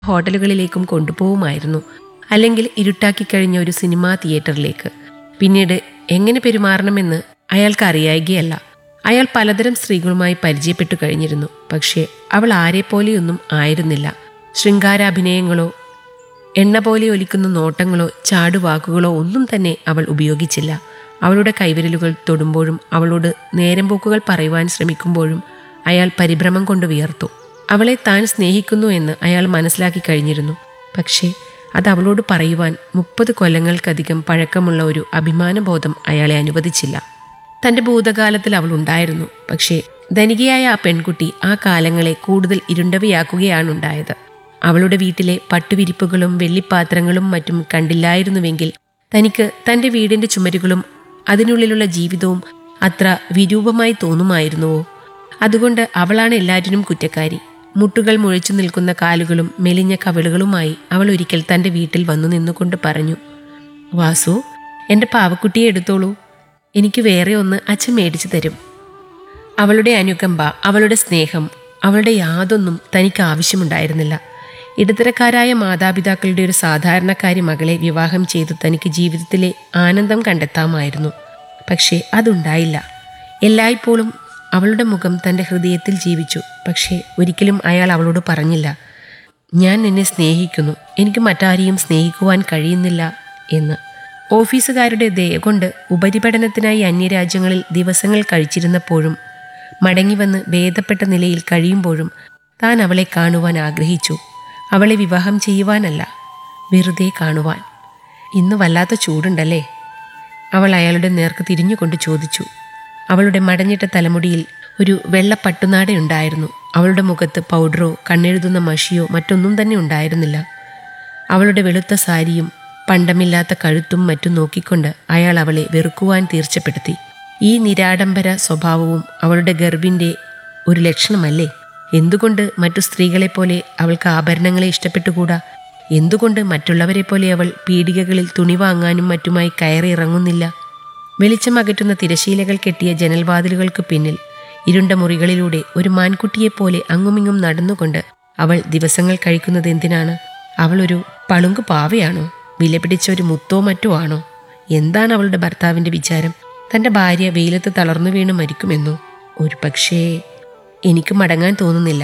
ഹോട്ടലുകളിലേക്കും കൊണ്ടുപോകുമായിരുന്നു അല്ലെങ്കിൽ ഇരുട്ടാക്കി കഴിഞ്ഞ ഒരു സിനിമാ തിയേറ്ററിലേക്ക് പിന്നീട് എങ്ങനെ പെരുമാറണമെന്ന് അയാൾക്ക് അറിയായികയല്ല അയാൾ പലതരം സ്ത്രീകളുമായി പരിചയപ്പെട്ടു കഴിഞ്ഞിരുന്നു പക്ഷേ അവൾ ആരെപ്പോലെയൊന്നും ആയിരുന്നില്ല ശൃംഗാരാഭിനയങ്ങളോ എണ്ണ പോലെ ഒലിക്കുന്ന നോട്ടങ്ങളോ ചാടുവാക്കുകളോ ഒന്നും തന്നെ അവൾ ഉപയോഗിച്ചില്ല അവളുടെ കൈവിരലുകൾ തൊടുമ്പോഴും അവളോട് നേരം പോക്കുകൾ പറയുവാൻ ശ്രമിക്കുമ്പോഴും അയാൾ പരിഭ്രമം കൊണ്ട് വിയർത്തു അവളെ താൻ സ്നേഹിക്കുന്നു എന്ന് അയാൾ മനസ്സിലാക്കി കഴിഞ്ഞിരുന്നു പക്ഷേ അത് അവളോട് പറയുവാൻ മുപ്പത് കൊല്ലങ്ങൾക്കധികം പഴക്കമുള്ള ഒരു അഭിമാനബോധം അയാളെ അനുവദിച്ചില്ല തന്റെ ഭൂതകാലത്തിൽ അവൾ ഉണ്ടായിരുന്നു പക്ഷേ ധനികയായ ആ പെൺകുട്ടി ആ കാലങ്ങളെ കൂടുതൽ ഇരുണ്ടവയാക്കുകയാണുണ്ടായത് അവളുടെ വീട്ടിലെ പട്ടുവിരിപ്പുകളും വെള്ളിപ്പാത്രങ്ങളും മറ്റും കണ്ടില്ലായിരുന്നുവെങ്കിൽ തനിക്ക് തന്റെ വീടിന്റെ ചുമരുകളും അതിനുള്ളിലുള്ള ജീവിതവും അത്ര വിരൂപമായി തോന്നുമായിരുന്നുവോ അതുകൊണ്ട് അവളാണ് എല്ലാറ്റിനും കുറ്റക്കാരി മുട്ടുകൾ മുഴച്ചു നിൽക്കുന്ന കാലുകളും മെലിഞ്ഞ കവിളുകളുമായി അവൾ ഒരിക്കൽ തന്റെ വീട്ടിൽ വന്നു നിന്നുകൊണ്ട് പറഞ്ഞു വാസു എന്റെ പാവക്കുട്ടിയെ എടുത്തോളൂ എനിക്ക് വേറെ ഒന്ന് അച്ഛൻ മേടിച്ചു തരും അവളുടെ അനുകമ്പ അവളുടെ സ്നേഹം അവളുടെ യാതൊന്നും തനിക്ക് ആവശ്യമുണ്ടായിരുന്നില്ല ഇടത്തരക്കാരായ മാതാപിതാക്കളുടെ ഒരു സാധാരണക്കാരി മകളെ വിവാഹം ചെയ്ത് തനിക്ക് ജീവിതത്തിലെ ആനന്ദം കണ്ടെത്താമായിരുന്നു പക്ഷേ അതുണ്ടായില്ല എല്ലായ്പ്പോഴും അവളുടെ മുഖം തൻ്റെ ഹൃദയത്തിൽ ജീവിച്ചു പക്ഷേ ഒരിക്കലും അയാൾ അവളോട് പറഞ്ഞില്ല ഞാൻ നിന്നെ സ്നേഹിക്കുന്നു എനിക്ക് മറ്റാരെയും സ്നേഹിക്കുവാൻ കഴിയുന്നില്ല എന്ന് ഓഫീസുകാരുടെ ദയ കൊണ്ട് ഉപരിപഠനത്തിനായി അന്യരാജ്യങ്ങളിൽ ദിവസങ്ങൾ കഴിച്ചിരുന്നപ്പോഴും മടങ്ങി വന്ന് ഭേദപ്പെട്ട നിലയിൽ കഴിയുമ്പോഴും താൻ അവളെ കാണുവാൻ ആഗ്രഹിച്ചു അവളെ വിവാഹം ചെയ്യുവാനല്ല വെറുതെ കാണുവാൻ ഇന്ന് വല്ലാത്ത ചൂടുണ്ടല്ലേ അവൾ അയാളുടെ നേർക്ക് തിരിഞ്ഞുകൊണ്ട് ചോദിച്ചു അവളുടെ മടഞ്ഞിട്ട തലമുടിയിൽ ഒരു വെള്ള പട്ടുനാടയുണ്ടായിരുന്നു അവളുടെ മുഖത്ത് പൗഡറോ കണ്ണെഴുതുന്ന മഷിയോ മറ്റൊന്നും തന്നെ ഉണ്ടായിരുന്നില്ല അവളുടെ വെളുത്ത സാരിയും പണ്ടമില്ലാത്ത കഴുത്തും മറ്റും നോക്കിക്കൊണ്ട് അയാൾ അവളെ വെറുക്കുവാൻ തീർച്ചപ്പെടുത്തി ഈ നിരാഡംബര സ്വഭാവവും അവളുടെ ഗർഭിൻ്റെ ഒരു ലക്ഷണമല്ലേ എന്തുകൊണ്ട് മറ്റു സ്ത്രീകളെപ്പോലെ അവൾക്ക് ആഭരണങ്ങളെ ഇഷ്ടപ്പെട്ടുകൂടാ എന്തുകൊണ്ട് മറ്റുള്ളവരെ പോലെ അവൾ പീടികകളിൽ തുണി വാങ്ങാനും മറ്റുമായി കയറി ഇറങ്ങുന്നില്ല വെളിച്ചം അകറ്റുന്ന തിരശീലകൾ കെട്ടിയ ജനൽവാതിലുകൾക്ക് പിന്നിൽ ഇരുണ്ട മുറികളിലൂടെ ഒരു മാൻകുട്ടിയെപ്പോലെ അങ്ങുമിങ്ങും നടന്നുകൊണ്ട് അവൾ ദിവസങ്ങൾ കഴിക്കുന്നത് എന്തിനാണ് അവൾ ഒരു പളുങ്ക് പാവയാണോ വിലപിടിച്ച ഒരു മുത്തോ മറ്റോ ആണോ എന്താണ് അവളുടെ ഭർത്താവിന്റെ വിചാരം തന്റെ ഭാര്യ വെയിലത്ത് തളർന്നു വീണ് മരിക്കുമെന്നോ ഒരു പക്ഷേ എനിക്ക് മടങ്ങാൻ തോന്നുന്നില്ല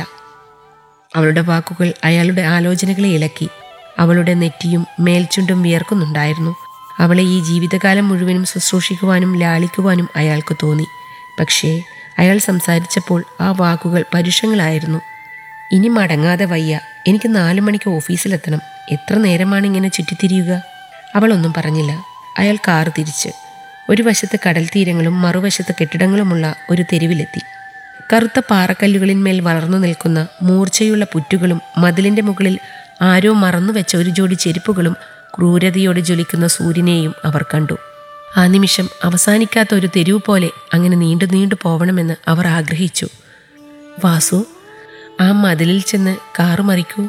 അവളുടെ വാക്കുകൾ അയാളുടെ ആലോചനകളെ ഇളക്കി അവളുടെ നെറ്റിയും മേൽചുണ്ടും വിയർക്കുന്നുണ്ടായിരുന്നു അവളെ ഈ ജീവിതകാലം മുഴുവനും ശുശ്രൂഷിക്കുവാനും ലാളിക്കുവാനും അയാൾക്ക് തോന്നി പക്ഷേ അയാൾ സംസാരിച്ചപ്പോൾ ആ വാക്കുകൾ പരുഷങ്ങളായിരുന്നു ഇനി മടങ്ങാതെ വയ്യ എനിക്ക് നാലു മണിക്ക് ഓഫീസിലെത്തണം എത്ര നേരമാണ് ഇങ്ങനെ ചുറ്റിത്തിരിയുക അവളൊന്നും പറഞ്ഞില്ല അയാൾ കാറ് തിരിച്ച് ഒരു വശത്ത് കടൽ തീരങ്ങളും മറുവശത്ത് കെട്ടിടങ്ങളുമുള്ള ഒരു തെരുവിലെത്തി കറുത്ത പാറക്കല്ലുകളിന്മേൽ വളർന്നു നിൽക്കുന്ന മൂർച്ചയുള്ള പുറ്റുകളും മതിലിന്റെ മുകളിൽ ആരോ മറന്നു വെച്ച ഒരു ജോഡി ചെരുപ്പുകളും ക്രൂരതയോടെ ജ്വലിക്കുന്ന സൂര്യനെയും അവർ കണ്ടു ആ നിമിഷം അവസാനിക്കാത്ത ഒരു തെരുവ് പോലെ അങ്ങനെ നീണ്ടു നീണ്ടു പോവണമെന്ന് അവർ ആഗ്രഹിച്ചു വാസു ആ മതിലിൽ ചെന്ന് കാറ് മറിക്കൂ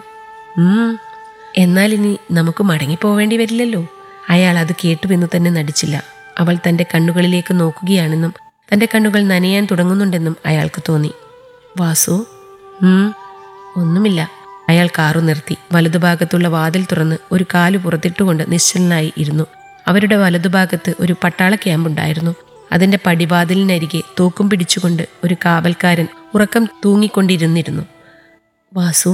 ഉം എന്നാൽ ഇനി നമുക്ക് മടങ്ങിപ്പോവേണ്ടി വരില്ലല്ലോ അയാൾ അത് കേട്ടുവെന്ന് തന്നെ നടിച്ചില്ല അവൾ തന്റെ കണ്ണുകളിലേക്ക് നോക്കുകയാണെന്നും തന്റെ കണ്ണുകൾ നനയാൻ തുടങ്ങുന്നുണ്ടെന്നും അയാൾക്ക് തോന്നി വാസു ഉം ഒന്നുമില്ല അയാൾ കാറു നിർത്തി വലതുഭാഗത്തുള്ള വാതിൽ തുറന്ന് ഒരു കാല് പുറത്തിട്ടുകൊണ്ട് നിശ്ചലനായി ഇരുന്നു അവരുടെ വലതുഭാഗത്ത് ഒരു പട്ടാള ക്യാമ്പുണ്ടായിരുന്നു അതിന്റെ പടിവാതിലിനരികെ തോക്കും പിടിച്ചുകൊണ്ട് ഒരു കാവൽക്കാരൻ ഉറക്കം തൂങ്ങിക്കൊണ്ടിരുന്നിരുന്നു വാസു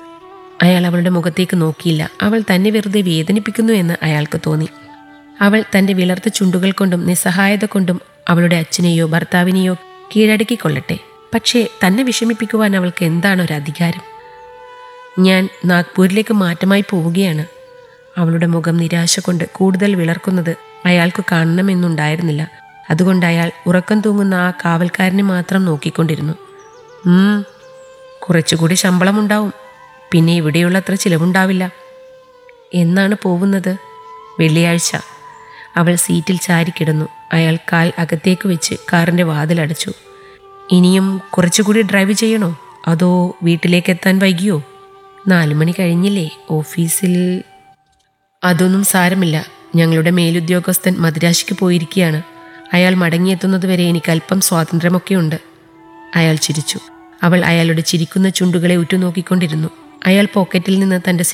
അയാൾ അവളുടെ മുഖത്തേക്ക് നോക്കിയില്ല അവൾ തന്നെ വെറുതെ വേദനിപ്പിക്കുന്നു എന്ന് അയാൾക്ക് തോന്നി അവൾ തന്റെ വിളർത്ത ചുണ്ടുകൾ കൊണ്ടും നിസ്സഹായത കൊണ്ടും അവളുടെ അച്ഛനെയോ ഭർത്താവിനെയോ കീഴടക്കിക്കൊള്ളട്ടെ പക്ഷേ തന്നെ വിഷമിപ്പിക്കുവാൻ അവൾക്ക് എന്താണ് ഒരു അധികാരം ഞാൻ നാഗ്പൂരിലേക്ക് മാറ്റമായി പോവുകയാണ് അവളുടെ മുഖം നിരാശ കൊണ്ട് കൂടുതൽ വിളർക്കുന്നത് അയാൾക്ക് കാണണമെന്നുണ്ടായിരുന്നില്ല അതുകൊണ്ട് അയാൾ ഉറക്കം തൂങ്ങുന്ന ആ കാവൽക്കാരനെ മാത്രം നോക്കിക്കൊണ്ടിരുന്നു ഉം കുറച്ചുകൂടി ശമ്പളമുണ്ടാവും പിന്നെ ഇവിടെയുള്ളത്ര ചിലവുണ്ടാവില്ല എന്നാണ് പോകുന്നത് വെള്ളിയാഴ്ച അവൾ സീറ്റിൽ ചാരിക്കിടന്നു അയാൾ കാൽ അകത്തേക്ക് വെച്ച് കാറിന്റെ വാതിലടച്ചു ഇനിയും കുറച്ചുകൂടി ഡ്രൈവ് ചെയ്യണോ അതോ വീട്ടിലേക്ക് എത്താൻ വൈകിയോ നാലു മണി കഴിഞ്ഞില്ലേ ഓഫീസിൽ അതൊന്നും സാരമില്ല ഞങ്ങളുടെ മേലുദ്യോഗസ്ഥൻ മദ്രാശിക്ക് പോയിരിക്കുകയാണ് അയാൾ മടങ്ങിയെത്തുന്നതുവരെ എനിക്ക് അല്പം സ്വാതന്ത്ര്യമൊക്കെയുണ്ട് അയാൾ ചിരിച്ചു അവൾ അയാളുടെ ചിരിക്കുന്ന ചുണ്ടുകളെ ഉറ്റുനോക്കിക്കൊണ്ടിരുന്നു അയാൾ പോക്കറ്റിൽ നിന്ന് തന്റെ